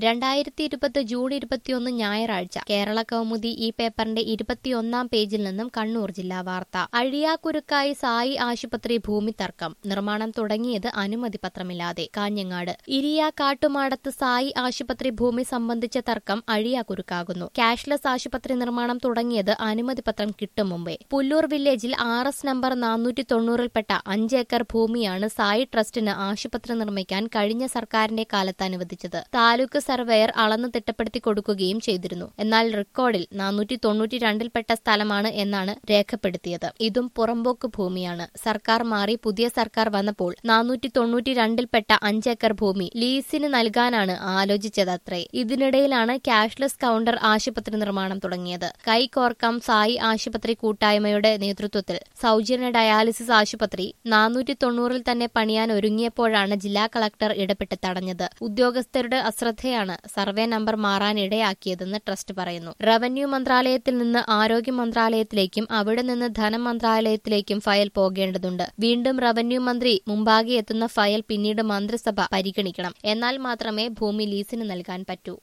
രണ്ടായിരത്തി ഇരുപത് ജൂൺ ഇരുപത്തിയൊന്ന് ഞായറാഴ്ച കേരള കൗമുദി ഈ പേപ്പറിന്റെ ഇരുപത്തിയൊന്നാം പേജിൽ നിന്നും കണ്ണൂർ ജില്ലാ വാർത്ത അഴിയാക്കുരുക്കായി സായി ആശുപത്രി ഭൂമി തർക്കം നിർമ്മാണം തുടങ്ങിയത് അനുമതി പത്രമില്ലാതെ കാഞ്ഞങ്ങാട് ഇരിയ കാട്ടുമാടത്ത് സായി ആശുപത്രി ഭൂമി സംബന്ധിച്ച തർക്കം അഴിയാക്കുരുക്കാകുന്നു ക്യാഷ്ലെസ് ആശുപത്രി നിർമ്മാണം തുടങ്ങിയത് അനുമതി പത്രം കിട്ടും മുമ്പേ പുല്ലൂർ വില്ലേജിൽ ആർ എസ് നമ്പർ നാനൂറ്റി തൊണ്ണൂറിൽപ്പെട്ട അഞ്ച് ഏക്കർ ഭൂമിയാണ് സായി ട്രസ്റ്റിന് ആശുപത്രി നിർമ്മിക്കാൻ കഴിഞ്ഞ സർക്കാരിന്റെ കാലത്ത് അനുവദിച്ചത് താലൂക്ക് സർവേയർ അളന്ന് തിട്ടപ്പെടുത്തി കൊടുക്കുകയും ചെയ്തിരുന്നു എന്നാൽ റെക്കോർഡിൽ നാനൂറ്റി തൊണ്ണൂറ്റി രണ്ടിൽപ്പെട്ട സ്ഥലമാണ് എന്നാണ് രേഖപ്പെടുത്തിയത് ഇതും പുറമ്പോക്ക് ഭൂമിയാണ് സർക്കാർ മാറി പുതിയ സർക്കാർ വന്നപ്പോൾ നാനൂറ്റി തൊണ്ണൂറ്റി രണ്ടിൽപ്പെട്ട അഞ്ചേക്കർ ഭൂമി ലീസിന് നൽകാനാണ് ആലോചിച്ചതത്രേ ഇതിനിടയിലാണ് ക്യാഷ്ലെസ് കൌണ്ടർ ആശുപത്രി നിർമ്മാണം തുടങ്ങിയത് കൈകോർക്കാം സായി ആശുപത്രി കൂട്ടായ്മയുടെ നേതൃത്വത്തിൽ സൗജന്യ ഡയാലിസിസ് ആശുപത്രി നാനൂറ്റി തൊണ്ണൂറിൽ തന്നെ പണിയാൻ ഒരുങ്ങിയപ്പോഴാണ് ജില്ലാ കളക്ടർ ഇടപെട്ട് തടഞ്ഞത് ഉദ്യോഗസ്ഥരുടെ അശ്രദ്ധയാണ് സർവേ നമ്പർ മാറാനിടയാക്കിയതെന്ന് ട്രസ്റ്റ് പറയുന്നു റവന്യൂ മന്ത്രാലയത്തിൽ നിന്ന് ആരോഗ്യ മന്ത്രാലയത്തിലേക്കും അവിടെ നിന്ന് ധനമന്ത്രാലയത്തിലേക്കും ഫയൽ പോകേണ്ടതുണ്ട് വീണ്ടും റവന്യൂ മന്ത്രി മുമ്പാകെ എത്തുന്ന ഫയൽ പിന്നീട് മന്ത്രിസഭ പരിഗണിക്കണം എന്നാൽ മാത്രമേ ഭൂമി ലീസിന് നൽകാൻ പറ്റൂ